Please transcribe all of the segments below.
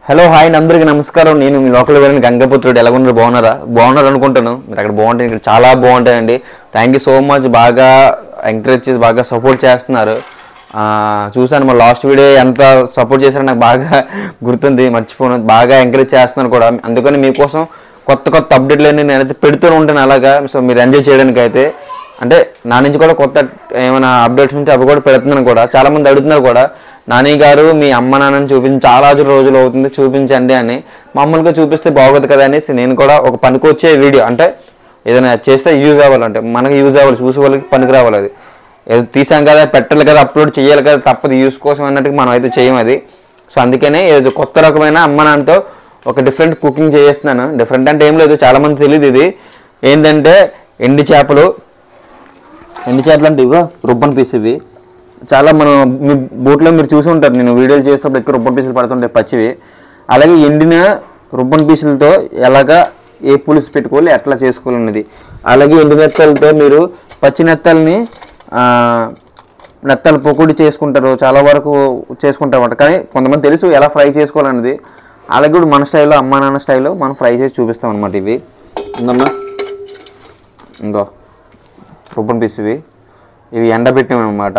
Hello hi అందరికీ నమస్కారం నేను మీ లోకల్ వెళ్ళిన గంగపుత్రుడు ఎలా ఉన్నారు బాగున్నారా బాగున్నారు అనుకుంటాను మీరు అక్కడ బాగుంటాయి ఇక్కడ చాలా బాగుంటాయండి థ్యాంక్ యూ సో మచ్ బాగా ఎంకరేజ్ చేసి బాగా సపోర్ట్ చేస్తున్నారు ఆ, చూశాను మా లాస్ట్ వీడియో ఎంత సపోర్ట్ చేశారో నాకు బాగా గుర్తుంది మర్చిపోను బాగా ఎంకరేజ్ చేస్తున్నారు కూడా అందుకని మీకోసం కొత్త కొత్త అప్డేట్లు అన్ని నేనైతే పెడుతూనే ఉంటాను అలాగా సో మీరు ఎంజాయ్ చేయడానికి అయితే అంటే నా నుంచి కూడా కొత్త ఏమైనా అప్డేట్స్ ఉంటే అవి కూడా పెడుతున్నాను కూడా చాలా మంది అడుగుతున్నారు కూడా నాని గారు మీ అమ్మ నాన్నని చూపించి చాలా రోజులు అవుతుంది చూపించండి అని మామూలుగా చూపిస్తే బాగోదు కదా అనేసి నేను కూడా ఒక పనికొచ్చే వీడియో అంటే ఏదైనా చేస్తే యూజ్ అవ్వాలంటే మనకి యూజ్ అవ్వాలి చూసే వాళ్ళకి పనికి రావాలి అది ఏదో తీసాం కదా పెట్టాలి కదా అప్లోడ్ చేయాలి కదా తప్పదు యూస్ కోసం అన్నట్టుగా మనం అయితే చేయం అది సో అందుకనే ఏదో కొత్త రకమైన అమ్మ నాన్నతో ఒక డిఫరెంట్ కుకింగ్ చేస్తున్నాను డిఫరెంట్ అంటే ఏం లేదు చాలా మంది తెలియదు ఇది ఏంటంటే ఎండి చేపలు ఎండి చేపలు అంటే ఇవో రుబ్బన్ పీస్ ఇవి చాలా మనం మీ బోట్లో మీరు చూసి ఉంటారు నేను వీడియోలు చేసేటప్పుడు ఎక్కువ రుబ్బన్ పీసులు పడుతుంటాయి పచ్చివి అలాగే ఎండిన రుబ్బన్ పీసులతో ఎలాగా ఏ పులుసు పెట్టుకోవాలి ఎట్లా చేసుకోవాలన్నది అలాగే ఎండు నెత్తలతో మీరు పచ్చి నెత్తల్ని ఆ, నెత్తలు పొకుడి చేసుకుంటారు చాలా వరకు చేసుకుంటారు కానీ కొంతమంది తెలుసు ఎలా ఫ్రై చేసుకోవాలన్నది అలాగే ఇప్పుడు మన స్టైల్లో అమ్మా నాన్న స్టైల్లో మనం ఫ్రై చేసి చూపిస్తాం అనమాట ఇవి ఉందమ్మా ఇంకో రుబ్బన్ పీస్ ఇవి ఇవి ఎండబెట్టాం అనమాట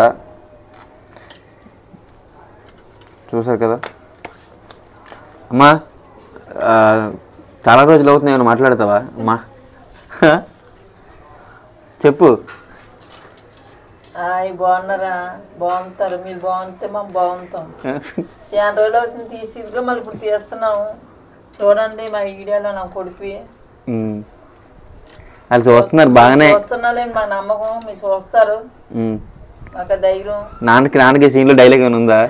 చూసారు కదా అమ్మా ఆ, చాలా రోజులు అవుతుంది ఏమైనా మాట్లాడతావా అమ్మా చెప్పు హాయ్ బాగున్నారా బాగుంటారు మీరు బాగుంటే మేము బాగుంటాం చాలా రోజులు అవుతుంది తీసి ఇదిగో మళ్ళీ ఇప్పుడు తీస్తున్నాము చూడండి మా వీడియోలో నా కొడుకు ఉమ్. వాళ్ళు చూస్తున్నారు బాగానే చూస్తున్నాలేండి మా నమ్మకం మీరు చూస్తారు ఉమ్. మాకు ధైర్యం నాన్నకి నాన్నకి సీన్లో డైలాగ్ ఏమైనా ఉందా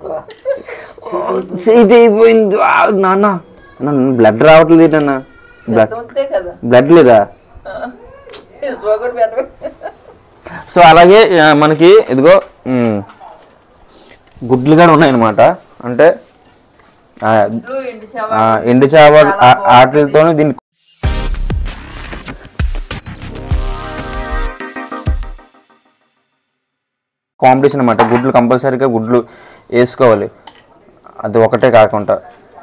ఇది అయిపోయింది ఆ, నాన్న బ్లడ్ రావట్లేదు ఏంటన్నా బ్లడ్ ఉంటే కదా బ్లడ్ లేదా స్వగుడు పెట్ట సో అలాగే ఆ, మనకి ఇదిగో ఉమ్, గుడ్లు కూడా ఉన్నాయన్నమాట అంటే ఆ, ఎండి ఆ, ఎండు చేప ఆటలతో దీన్ని కాంపిటీషన్ అనమాట గుడ్లు కంపల్సరీగా గుడ్లు వేసుకోవాలి అది ఒకటే కాకుండా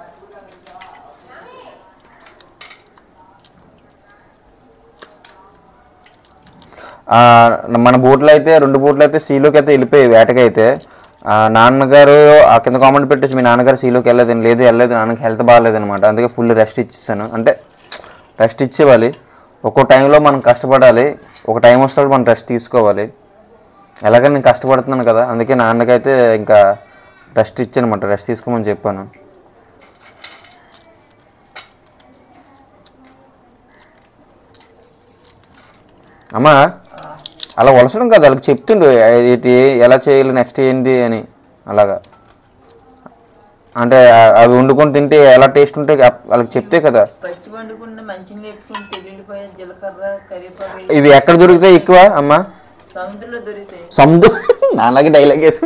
ఆ, మన బోట్లో అయితే రెండు బోట్లు అయితే సీలోకి అయితే వెళ్ళిపోయాయి వేటకైతే ఆ, నాన్నగారు ఆ కింద కామెంట్ పెట్టేసి మీ నాన్నగారు సీలోకి వెళ్ళలేదు లేదు వెళ్ళలేదు నాన్నకి హెల్త్ బాగాలేదు అనమాట అందుకే ఫుల్ రెస్ట్ ఇచ్చేసాను అంటే రెస్ట్ ఇచ్చేవాలి ఒక్కో టైంలో మనం కష్టపడాలి ఒక టైం వస్తాడు మనం రెస్ట్ తీసుకోవాలి ఎలాగని నేను కష్టపడుతున్నాను కదా అందుకే నాన్నకైతే ఇంకా రెస్ట్ ఇచ్చానమాట రెస్ట్ తీసుకోమని చెప్పాను అమ్మా అలా వలసడం కాదు వాళ్ళకి చెప్తుండు ఏంటి ఎలా చేయాలి నెక్స్ట్ ఏంటి అని అలాగా అంటే ఆ- అవి వండుకొని తింటే ఎలా టేస్ట్ ఉంటే వాళ్ళకి చెప్తే కదా పచ్చి వండుకుంటే మంచిని పెట్టుకుని తెల్లిపోయే జీలకర్ర కరివేపాకు ఇవి ఎక్కడ దొరుకుతాయి ఎక్కువ అమ్మా సముద్రంలో దొరుకుతాయి సముద్రం నాలాగే డైలాగ్ వేసు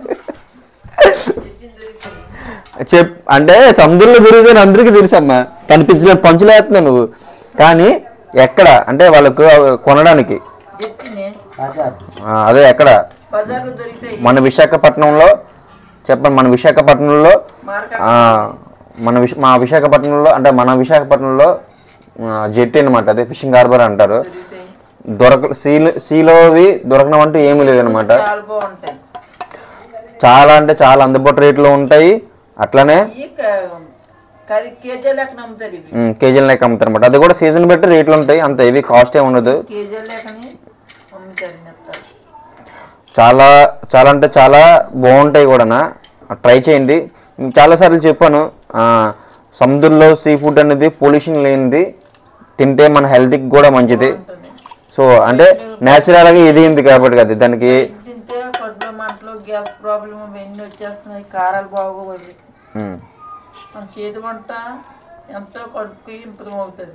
చెప్ అంటే సముద్రంలో దొరుకుతాయని అందరికీ తెలుసు అమ్మా కనిపించిన పంచులు వేస్తున్నావు నువ్వు కానీ ఎక్కడ అంటే వాళ్ళకు కొనడానికి చెప్తినే ఆ, అదే ఎక్కడ బజార్లో దొరుకుతాయి మన విశాఖపట్నంలో చెప్పండి మన విశాఖపట్నంలో మార్కెట్ ఆ, మన విశ మా విశాఖపట్నంలో అంటే మన విశాఖపట్నంలో జెట్టి అనమాట అదే ఫిషింగ్ హార్బర్ అంటారు దొరుకుతాయి దొరక సీలో సీలోవి దొరకడం అంటూ ఏమీ లేదనమాట చాలా బాగుంటాయి చాలా అంటే చాలా అందుబాటు రేట్లో ఉంటాయి అట్లనే ఈ క- కది కేజీ లెక్కన అమ్ముతారు ఇవి ఉమ్, కేజీల లెక్క అమ్ముతారు అనమాట అది కూడా సీజన్ బట్టి రేట్లు ఉంటాయి అంత ఇవి కాస్ట్ ఏ ఉండదు కేజీ లెక్కని అమ్ముతారు నెత్తారు చాలా చాలా అంటే చాలా బాగుంటాయి కూడా ట్రై చేయండి మీకు చాలాసార్లు చెప్పాను ఆ, సముద్రంలో సీ ఫుడ్ అనేది పొల్యూషన్ లేనిది తింటే మన హెల్త్కి కూడా మంచిది సో అంటే న్యాచురల్గా ఎదిగింది కాబట్టి కదా దానికి తింటే కడుపులో మంటలు గ్యాస్ ప్రాబ్లం ఇవన్నీ వచ్చేస్తున్నాయి కారాలు బాగోవాలి ఉమ్, మన చేతి వంట ఎంతో కడుపుకి ఇంప్రూవ్ అవుతుంది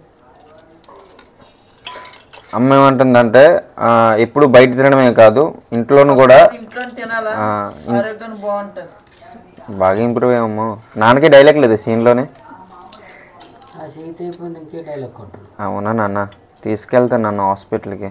అమ్మ ఏమంటుందంటే ఆ, ఎప్పుడు బయట తినడమే కాదు ఇంట్లోనూ కూడా ఇంట్లో తినాలా ఆ, ఆరోగ్యం బాగుంటుంది బాగా ఇంప్రూవ్ అయ్యాము నాన్నకి డైలాగ్ లేదు సీన్లోనే ఆ చేతి అయిపోయింది ఇంకే డైలాగ్ కొట్టాడు అవునా నాన్న తీసుకెళ్తాను నన్ను హాస్పిటల్కి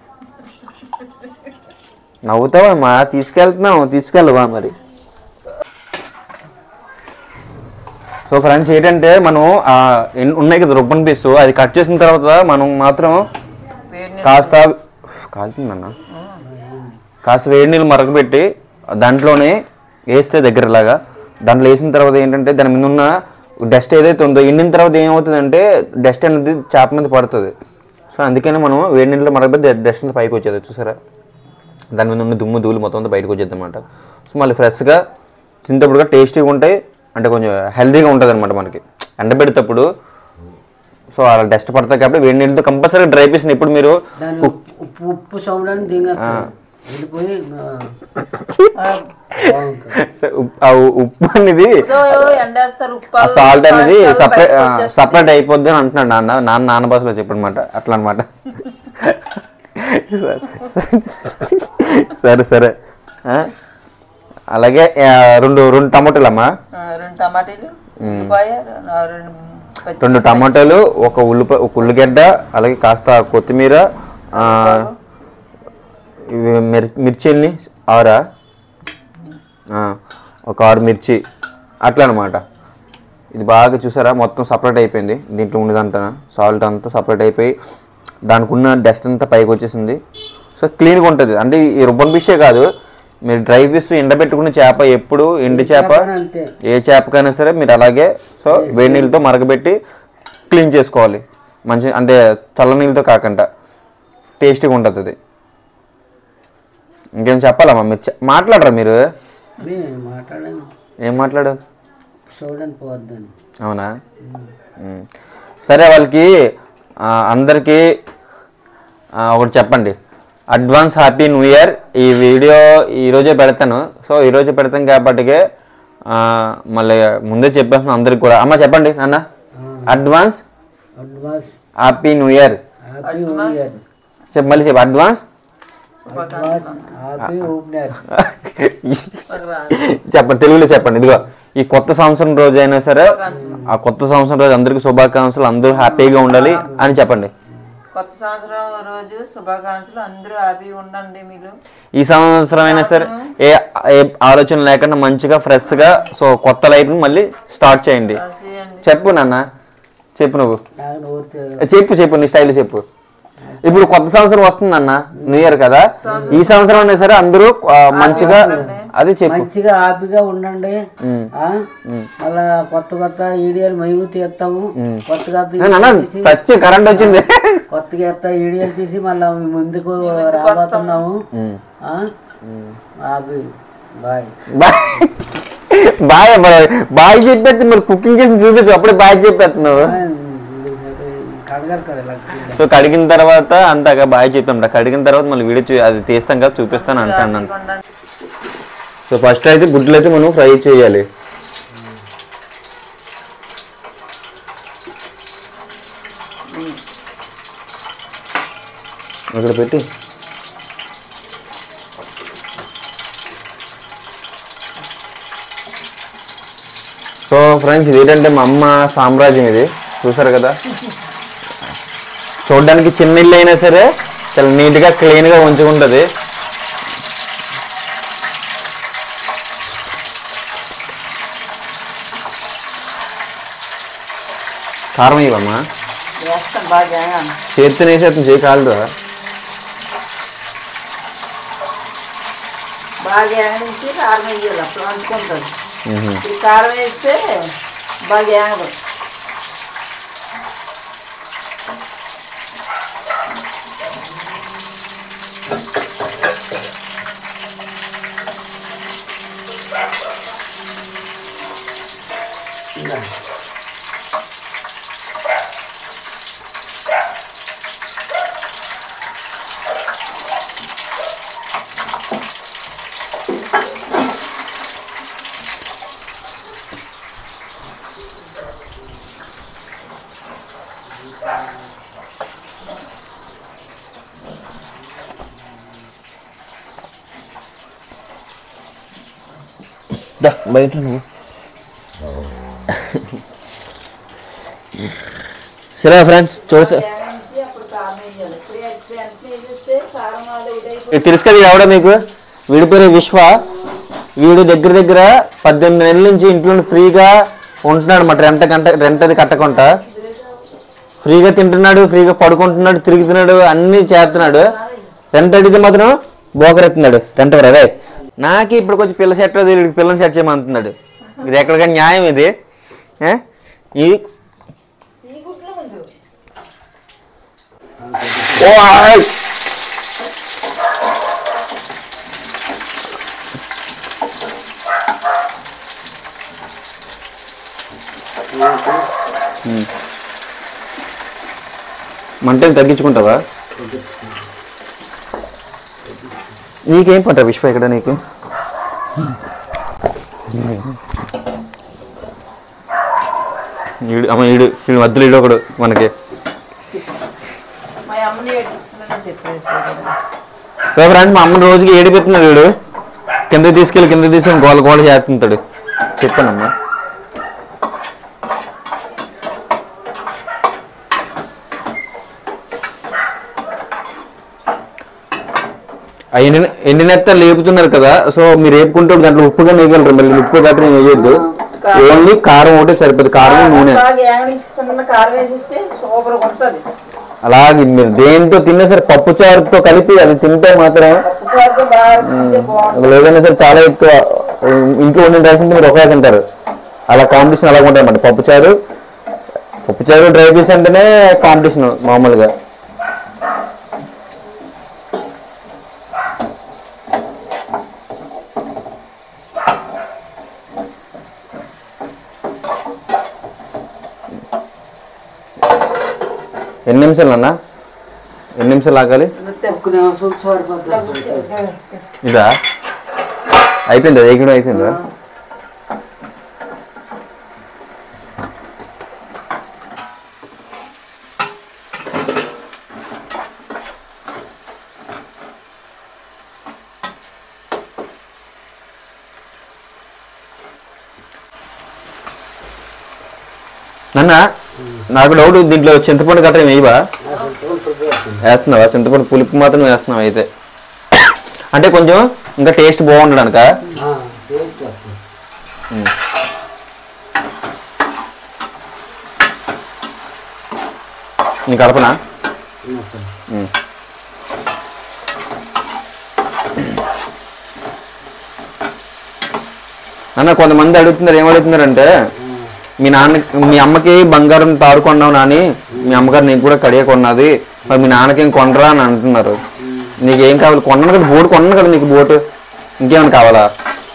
నవ్వుతావమ్మా తీసుకెళ్తున్నావు తీసుకెళ్ళవా మరి సో ఫ్రెండ్స్ ఏంటంటే మనం ఆ, ఎన్- ఉన్నాయి కదా రుబ్బన్ పీస్ అది కట్ చేసిన తర్వాత మనం మాత్రం వేడి నీళ్ళు కాస్త కాలుతుందన్న కాస్త వేడి నీళ్ళు మరగబెట్టి దాంట్లోనే వేస్తే దగ్గరలాగా దాంట్లో వేసిన తర్వాత ఏంటంటే దాని మీద ఉన్న డస్ట్ ఏదైతే ఉందో ఎండిన తర్వాత ఏమవుతుందంటే డస్ట్ అనేది చేప మీద పడుతుంది సో అందుకని మనం వేడి నీళ్ళు మరగబెట్టి డస్ట్ అంతా పైకి వచ్చేది చూసారా దాని మీద ఉన్న దుమ్ము ధూళి మొత్తం అంతా బయటకు వచ్చేది అనమాట సో మళ్ళీ ఫ్రెష్గా తింటప్పుడు కూడా టేస్టీగా ఉంటాయి అంటే కొంచెం హెల్తీగా ఉంటుంది అనమాట మనకి ఎండబెడేటప్పుడు సో అలా డస్ట్ పడతాయి కాబట్టి వేడి నీళ్ళతో కంపల్సరీగా డ్రై పీస్ని ఇప్పుడు మీరు దాని ఉప్పు ఉప్పు సౌండ్ దిగేస్తాను వెళ్ళిపోయి ఆ, బాగుంటుంది సో ఉప్- ఆ ఉ- ఉప్పు అనేది ఉప్పుతో ఎండేస్తారు ఉప్పు ఆ సాల్ట్ అనేది salt సపరేట్ బయటకు వచ్చేస్తుంది. సపరేట్ అయిపోద్ది అని అంటున్నాడు నాన్న నాన్న నాన్న భాషలో చెప్పనమాట అట్లా అనమాట సరే సరే ఆ? అలాగే ఆ, రెండు రెండు టమాటాలు అమ్మా ఆ, రెండు టమాటీలు ఉల్లిపాయ ఆ, రెండు పచ్చి రెండు టమాటాలు ఒక ఉల్లిపాయ ఒక ఉల్లిగడ్డ అలాగే కాస్త కొత్తిమీర ఆ, ఇవి మిర్ మిర్చిల్ని ఆరా ఆ, ఒక ఆరు మిర్చి అట్లా అనమాట ఇది బాగా చూసారా మొత్తం సపరేట్ అయిపోయింది దీంట్లో ఉండదంతా సాల్ట్ అంతా సపరేట్ అయిపోయి దానికి ఉన్న డస్ట్ అంతా పైకి వచ్చేసింది సో క్లీన్గా ఉంటుంది అంటే ఈ రుబ్బన్ ఫిషే కాదు మీరు డ్రై ఫిష్ ఎండబెట్టుకున్న చేప ఎప్పుడు ఎండు చేప చేపని అంతే ఏ చేపకైనా సరే మీరు అలాగే సో వేడి నీళ్ళతో మరగబెట్టి క్లీన్ చేసుకోవాలి మంచి అంటే చల్ల నీళ్ళతో కాకుండా టేస్టీగా ఉంటుంది అది ఇంకేం చెప్పాలమ్మా మీరు చె- మాట్లాడరా మీరు మీ మాట్లాడాను ఏం మాట్లాడారు చూడని పోద్దని అవునా ఉమ్. సరే వాళ్ళకి ఆ, అందరికీ ఆ, ఒకటి చెప్పండి అడ్వాన్స్ హ్యాపీ న్యూ ఇయర్ ఈ వీడియో ఈరోజే పెడతాను సో ఈరోజే పెడతాను కాబట్టికే ఆ, మళ్ళీ ముందే చెప్పేస్తున్నాను అందరికి కూడా అమ్మ చెప్పండి నాన్న advance advance happy new year happy new year చెప్పు మళ్ళీ చెప్పు అడ్వాన్స్ అడ్వాన్స్ హ్యాపీ ఓపెనర్ చెప్పండి తెలుగులో చెప్పండి ఇదిగో ఈ కొత్త సంవత్సరం రోజు అయినా సరే ఆ కొత్త సంవత్సరం రోజు అందరికీ శుభాకాంక్షలు అందరూ హ్యాపీగా ఉండాలి అని చెప్పండి కొత్త సంవత్సరం రోజు శుభాకాంక్షలు అందరూ హ్యాపీగా ఉండండి మీరు ఈ సంవత్సరం అయినా సరే ఏ ఏ ఆలోచన లేకుండా మంచిగా ఫ్రెష్గా సో కొత్త లైఫ్ మళ్ళీ స్టార్ట్ చేయండి చేయండి చెప్పు నాన్న చెప్పు నువ్వు నాకు నోరు చెప్పు చెప్పు నీ స్టైల్ చెప్పు ఇప్పుడు కొత్త సంవత్సరం వస్తుంది అన్న న్యూ ఇయర్ కదా ఈ సంవత్సరం అయినా సరే అందరూ ఆ, మంచిగా అది చెప్పు మంచిగా హ్యాపీగా ఉండండి ఉమ్. ఆ? మళ్ళా కొత్త కొత్త వీడియోలు మేము తీస్తాము కొత్త కొత్త నాన్న సత్యం కరెంట్ వచ్చింది కొత్తగా ఎత్త వీడియోలు తీసి మళ్ళీ ముందుకు రాబోతున్నాము ఉమ్. ఆ? Happy bye bye bye bye bye చెప్పేది మరి కుకింగ్ చేసి చూపించు అప్పుడే బాయ్ చెప్పేస్తున్నావు కడగారు కదా ఇలా తీయడం. సో కడిగిన తర్వాత అంతగా బాయ్ చెప్పాం కడిగిన తర్వాత మళ్ళీ వీడియో చూ- అది తీస్తాం కదా చూపిస్తాను అంటాను నన్ను ఉండండి సో ఫస్ట్ అయితే గుడ్లు అయితే మనం ఫ్రై చేయాలి ఇక్కడ పెట్టి సో ఫ్రెండ్స్ ఇది ఏంటంటే మా అమ్మ సామ్రాజ్యం ఇది చూసారు కదా చూడడానికి చిన్న ఇల్లు అయినా సరే చాలా నీట్గా క్లీన్గా ఉంచుకుంటుంది కారం ఇవ్వమ్మా వేస్తాను బాగా చేతితో వేసేస్తుంది చేయి కాలుదా బాగా ఏగనించి కారం వేయాలి అప్పుడు అంటుకుంటుంది మ్మ్. ఈ కారం వేస్తే బాగా ఏగదు ఇంకా దా బయట నువ్వు సరే ఫ్రెండ్స్ చూసా ఏగనించి అప్పుడు కారం వేయాలి ఇప్పుడు ఎప్పుడు వెంటనే వేసేస్తే కారం వాళ్ళు ఇదైపోయి మీకు తెలుసు కదా ఎవడ మీకు వీడి పేరు విశ్వ వీడు దగ్గర దగ్గర పద్దెనిమిది నెలల నుంచి ఇంట్లో నుండి ఫ్రీగా ఉంటున్నాడు అన్నమాట రెంట్ కంట రెంట్ అది కట్టకుండా ఫ్రీగా తింటున్నాడు ఫ్రీగా పడుకుంటున్నాడు తిరుగుతున్నాడు అన్నీ చేస్తున్నాడు రెంట్ అడిగితే మాత్రం బోకరెత్తున్నాడు రెంట్ ఎవరు అదే నాకు ఇప్పుడు కొంచెం పిల్ల సెట్ వీడికి పిల్లని సెట్ చేయమంటున్నాడు ఇది ఎక్కడికైనా న్యాయం ఇది ఏ? ఇది ఈ గుడ్లు ముందు ఓ ఆయ్! ఉమ్. మంటని తగ్గించుకుంటావా నీకేం పట్ట విశ్వ ఇక్కడ నీకు ఈడు అమ్మ ఈడు ఈడు మధ్యలో ఈడు ఒకడు మనకి మా అమ్మని ఏడుస్తున్నానని చెప్పేసి సో ఫ్రెండ్స్ మా అమ్మని రోజుకి ఏడిపెడుతున్నాడు వీడు కింద తీసుకెళ్ళి కింద తీసుకెళ్ళి గోల గోల చేస్తుంటాడు చెప్పానమ్మా ఆ ఎండిన ఎండినెత్త లేపుతున్నారు కదా సో మీరు వేపుకుంటే దాంట్లో ఉప్పుగా వేయగలరు మళ్ళీ ఉప్పు గట్రా వేయొద్దు ఓన్లీ కారం ఒకటే సరిపోదు కారం నూనె బాగా ఏగనిచ్చి సన్న కారం వేసిస్తే సూపర్గా ఉంటుంది అలాగే మీరు దేంతో తిన్నా సరే పప్పు చారుతో కలిపి అది తింటే మాత్రం ఒకసారితో బాగా తింటే బాగుంటుంది లేదన్నా సరే చాలా ఎక్కువ ఇంట్లో వండిన రైస్ అంటే మీరు ఒకటే తింటారు అలా కాంపిటీషన్ అలాగ ఉంటుంది అన్నమాట పప్పుచారు పప్పుచారు డ్రై పీస్ అంటేనే కాంపిటీషన్ మామూలుగా ఎన్ని నిమిషాలు అన్న ఎన్ని నిమిషాలు ఆగాలి ఒక్క నిమిషం సరిపోతుంది ఇదా అయిపోయిందా వేయడం అయిపోయిందా నాన్న నాకు డౌట్ దీంట్లో చింతపండు గట్రా ఏమి వేయవా వేస్తున్నావా చింతపండు పులుపు మాత్రం వేస్తున్నావు అయితే అంటే కొంచెం ఇంకా టేస్ట్ బాగుండడానిక టేస్ట్ వస్తుంది నీ కలపనా వస్తుంది. ఉమ్. అన్న కొంతమంది అడుగుతున్నారు ఏం అడుగుతున్నారంటే మీ నాన్న మీ అమ్మకి బంగారం తాడు కొన్నావు నాని మీ అమ్మగారు నీకు కూడా కడియ కొన్నది మరి మీ నాన్నకి ఏం కొనరా అని అంటున్నారు నీకేం కావాలి కొన్నాను కదా బోటు కొన్నాను కదా నీకు బోటు ఇంకేమైనా కావాలా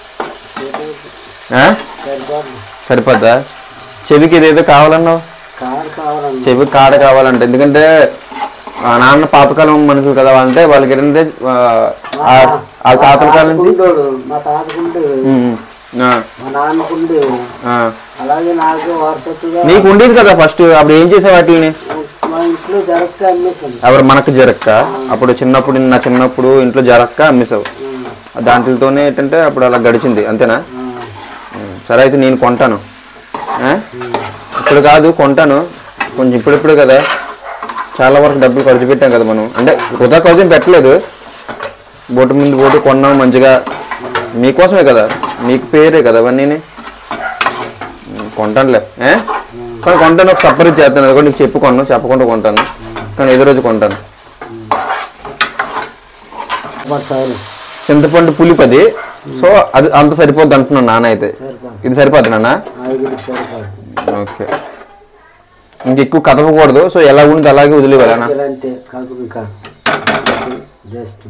ఆ? సరిపోతుంది సరిపోద్దా చెవికి ఇదేదో కావాలన్నావు కారు కావాలన్నా చెవి కాడ కావాలంటే ఎందుకంటే ఆ నాన్న పాతకాలం మనుషులు కదా అంటే వాళ్ళకి ఏంటంటే ఆ, ఆ- ఆ తాతల కాలం నుంచి కుండోడు మా తాతకుంటే ఉమ్, ఆ, మా నాన్నకుండే ఆ. అలాగే నాకు వారసత్తుగా నీకు ఉండేది కదా ఫస్ట్ అప్పుడు ఏం చేసే వాటిని మా ఇంట్లో జరగక అమ్మేసాను ఎవరు మనకు జరక్క అప్పుడు చిన్నప్పుడు నా చిన్నప్పుడు ఇంట్లో జరక్క అమ్మేసావు దాంట్లతోనే ఏంటంటే అప్పుడు అలా గడిచింది అంతేనా ఉమ్, సరే అయితే నేను కొంటాను ఆ? ఇప్పుడు కాదు కొంటాను కొంచెం ఇప్పుడిప్పుడు కదా చాలా వరకు డబ్బులు ఖర్చు పెట్టాం కదా మనం అంటే వృధా ఖర్చు ఏం పెట్టలేదు బోటు ముందు బోటు కొన్నాం మంచిగా మీకోసమే కదా మీకు పేరే కదా అవన్నీ కొంటానులే ఏ? కానీ కొంటాను ఒక సపరేట్ చేస్తాను అది కూడా నీకు చెప్పు కొన్నాను చెప్పకుండా కొంటాను కానీ ఏదో రోజు కొంటాను పడతారు చింతపండు పులిపది సో అది అంత సరిపోద్ది అంటున్నాను నాన్న అయితే సరిపోతుంది ఇది సరిపోద్ది నాన్న ఐదుగురికి సరిపోతుంది ఓకే ఇంకెక్కువ కదపకూడదు సో ఎలా ఉంది అలాగే వదిలేవాలా ఇలా అంతే కలుపు ఇంకా జస్ట్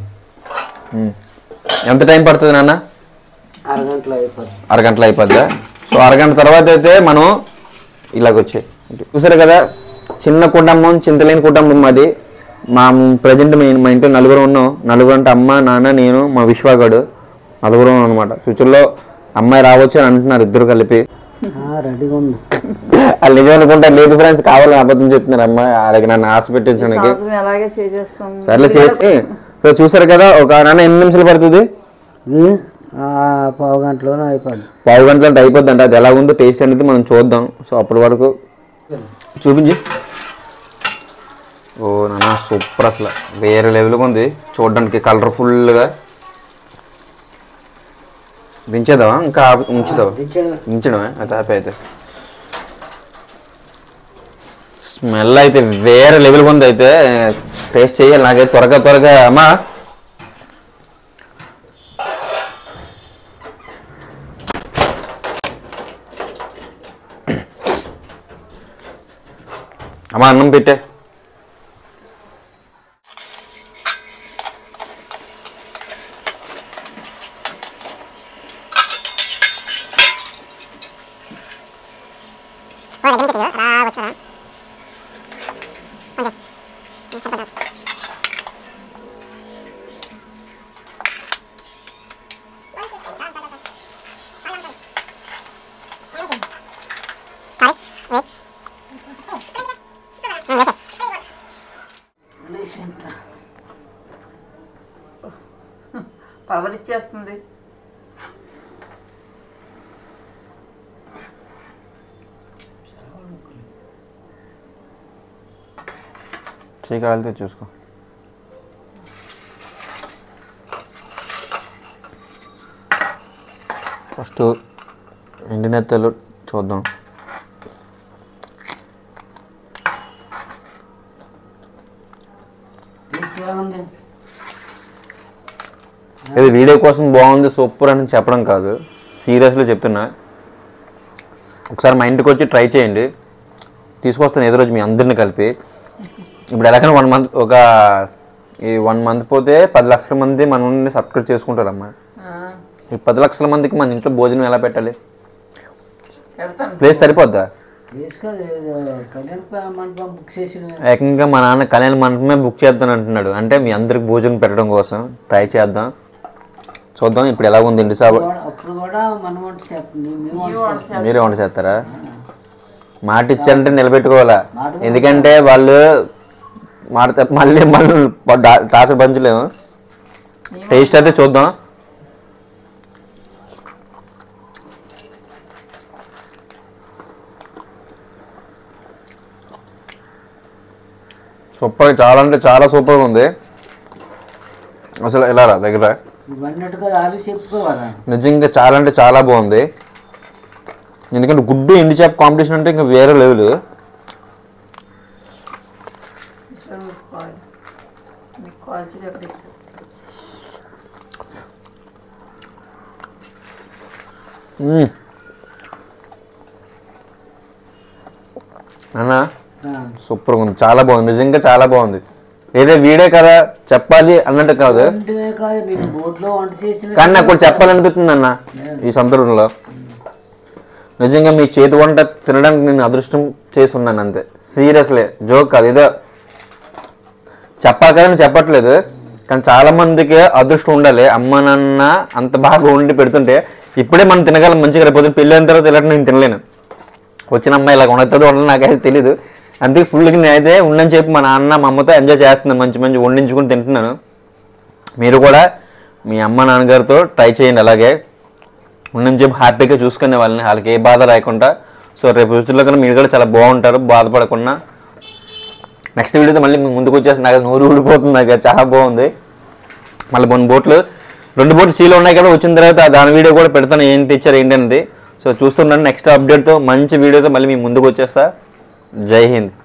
ఎంత టైం పడుతుంది నాన్న అరగంటలో అయిపోతుంది అరగంటలో అయిపోద్దా సో అరగంట తర్వాత అయితే మనం ఇలాగొచ్చాయి చూసారు కదా చిన్న కుటుంబం చింతలేని కుటుంబం మాది మా ప్రజెంట్ మేము మా ఇంట్లో నలుగురు ఉన్నాం నలుగురు అంటే అమ్మ నాన్న నేను మా విశ్వాగడు నలుగురు అనమాట ఫ్యూచర్లో అమ్మాయి రావచ్చు అని అంటున్నారు ఇద్దరు కలిపి రెడీగా ఉంది వాళ్ళు నిజం అనుకుంటారు లేదు ఫ్రెండ్స్ కావాలని అబద్ధం చెప్తున్నారు అమ్మాయి అలాగే నన్ను ఆశ పెట్టించడానికి సంవత్సరం ఎలాగే చేసేస్తాం సర్లే చేసి సో చూసారు కదా ఒక నాన్న ఎన్ని నిమిషాలు పడుతుంది ఇది ఆ, పావు గంటలోనే అయిపోద్ది పావు గంటలు అంటే అయిపోద్ది అంటే అది ఎలా ఉందో టేస్ట్ అనేది మనం చూద్దాం సో అప్పటి వరకు చూపించి ఓ నాన్న సూపర్ అసలు వేరే లెవెల్గా ఉంది చూడడానికి కలర్ఫుల్గా దించేద్దామా ఇంకా ఆపు- ఉంచుదావా దించడం ఉంచడమే అది ఆపి అయితే స్మెల్ అయితే వేరే లెవెల్ ఉంది అయితే టేస్ట్ చేయాలి నాకైతే త్వరగా త్వరగా అమ్మా అమ్మా అన్నం పెట్టే పవర్ ఇచ్చేస్తుంది చేయి కాలితే చూసుకో ఫస్ట్ ఎండి నెత్తలు చూద్దాం టేస్ట్ ఎలా ఉంది ఇది వీడియో కోసం బాగుంది సూపర్ అని చెప్పడం కాదు సీరియస్లో చెప్తున్నా ఒకసారి మా ఇంటికి వచ్చి ట్రై చేయండి తీసుకొస్తాను ఏదో రోజు మీ అందరిని కలిపి ఇప్పుడు ఎలాగైనా వన్ మంత్ ఒక ఈ వన్ మంత్ పోతే పది లక్షల మంది మన నుండి సబ్స్క్రైబ్ చేసుకుంటారమ్మా ఆ, ఈ పది లక్షల మందికి మన ఇంట్లో భోజనం ఎలా పెట్టాలి పెడతాను ప్లేస్ సరిపోద్దా వేసుకో కళ్యాణ్ మండపం బుక్ చేసి ఏకంగా మా నాన్న కళ్యాణ మండపమే బుక్ చేద్దాం అంటున్నాడు అంటే మీ అందరికి భోజనం పెట్టడం కోసం ట్రై చేద్దాం చూద్దాం ఇప్పుడు ఎలా ఉంది ఇంటి సాబు అప్పుడు కూడా మనం వంట చేస్తుంది మేము వంట ఇవి వంట చేస్తాను. మీరే వంట చేస్తారా మాట ఇచ్చారంటే నిలబెట్టుకోవాలా ఎందుకంటే వాళ్ళు మాట తప్ప మళ్ళీ మళ్ళీ టాసర్ పంచలేము టేస్ట్ అయితే చూద్దాం సూపర్ చాలా అంటే చాలా సూపర్గా ఉంది అసలు ఎలా రా దగ్గర ఇవన్నట్టుగా ఆలు చెప్పుకోవాలా నిజంగా చాలా అంటే చాలా బాగుంది ఎందుకంటే గుడ్డు ఎండి చేప కాంపిటీషన్ అంటే ఇంకా వేరే లెవెల్ కాల్ మీకు కాల్ చేసి ఎక్కడ ఇస్తారు? అన్న ఆ, సూపర్గా ఉంది చాలా బాగుంది నిజంగా చాలా బాగుంది ఏదో వీడే కదా చెప్పాలి అన్నట్టు కాదు వంటమే కాదు మీరు బోట్లో వంట చేసిన కానీ నాకు కూడా చెప్పాలనిపిస్తుంది అన్న ఈ సందర్భంలో నిజంగా మీ చేతి వంట తినడానికి నేను అదృష్టం చేసి ఉన్నాను అంతే సీరియస్లీ జోక్ కాదు ఏదో చెప్పాలి కదా నేను చెప్పట్లేదు కానీ చాలా మందికి అదృష్టం ఉండాలి అమ్మ నాన్న అంత బాగా వండి పెడుతుంటే ఇప్పుడే మనం తినగలం మంచిగా రేపు పెళ్ళి అయిన తర్వాత ఇలాంటి నేను తినలేను వచ్చిన అమ్మాయి ఇలా వండుతుందో వండదు నాకైతే తెలియదు అందుకే ఫుల్గా నేనైతే ఉండని చెప్పి మా నాన్న మా అమ్మతో ఎంజాయ్ చేస్తున్నాను మంచి మంచి వండించుకుని తింటున్నాను మీరు కూడా మీ అమ్మ నాన్నగారితో ట్రై చేయండి అలాగే ఉండని చెప్పి హ్యాపీగా చూసుకునే వాళ్ళని వాళ్ళకి ఏ బాధ రాకుండా సో రేపు రోజుల్లో కన్నా మీరు కూడా చాలా బాగుంటారు బాధపడకుండా నెక్స్ట్ వీడియోతో మళ్ళీ మీ ముందుకు వచ్చేసి నాకు నోరు ఊడిపోతుంది నాకు అది చాలా బాగుంది మళ్ళీ కొన్ని బోట్లు రెండు బోట్లు సీలు ఉన్నాయి కదా వచ్చిన తర్వాత దాని వీడియో కూడా పెడతాను ఏంటి ఇచ్చారు ఏంటి అనేది సో చూస్తున్నాను నెక్స్ట్ అప్డేట్తో మంచి వీడియోతో మళ్ళీ మీ ముందుకు వచ్చేస్తా జై హింద్